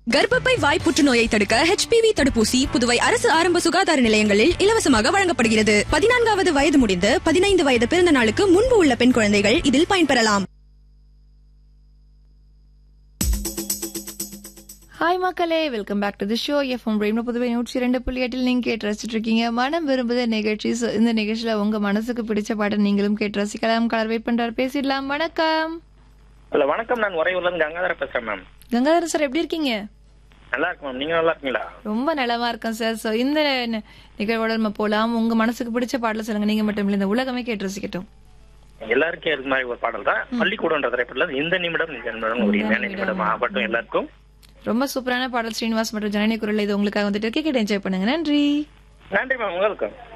கர்ப்பப்பை வாய் புற்றுநோயை தடுக்க ஹெச்பிவி தடுப்பூசி புதுவை அரசு ஆரம்ப சுகாதார நிலையங்களில் இலவசமாக வழங்கப்படுகிறது பதினான்காவது வயது முடிந்து பதினைந்து வயது பிறந்த நாளுக்கு முன்பு உள்ள பெண் குழந்தைகள் இதில் பயன்பெறலாம் ஹாய் மக்களே welcome back to the show FM ரேம்ல புதுவை நூற்றி இரண்டு புள்ளி எட்டில் நீங்க கேட்டு ரசிச்சுட்டு இருக்கீங்க மனம் விரும்புத நிகழ்ச்சி So, இந்த நிகழ்ச்சியில உங்க மனசுக்கு பிடிச்ச பாட்டை நீங்களும் கேட்டு ரசிக்கலாம் கலர் வெயிட் பண்றாரு பேசிடலாம் வணக்கம் ஹலோ வணக்கம் நான் உறையூர்ல இருந்து கங்காதர பேசுறேன் மேம் கங்காதரன் சார் எப்படி இருக்கீங்க நல்லா இருக்கு மேம் நீங்க நல்லா இருக்கீங்களா ரொம்ப நலமா இருக்கேன் சார் ஸோ இந்த நி- நிகழ்வோட நம்ம போலாம் உங்க மனசுக்கு பிடிச்ச பாடல சொல்லுங்க நீங்க மட்டும் இல்ல இந்த உலகமே கேட்டு ரசிக்கட்டும் எல்லாருக்கும் இது மாதிரி ஒரு பாடல் தான் பள்ளிக்கூடன்ற திரைப்படத்துல இந்த நிமிடம் இந்த நிமிடம் ஒரு இனிமையான நிமிடம் ஆகட்டும் எல்லாருக்கும் ரொம்ப சூப்பரான பாடல் ஸ்ரீனிவாஸ் மற்றும் ஜனனி குரல் இது உங்களுக்காக வந்துட்டு கேட்டு என்ஜாய் பண்ணுங்க நன்றி நன்றி மேம் உங்களுக்கும்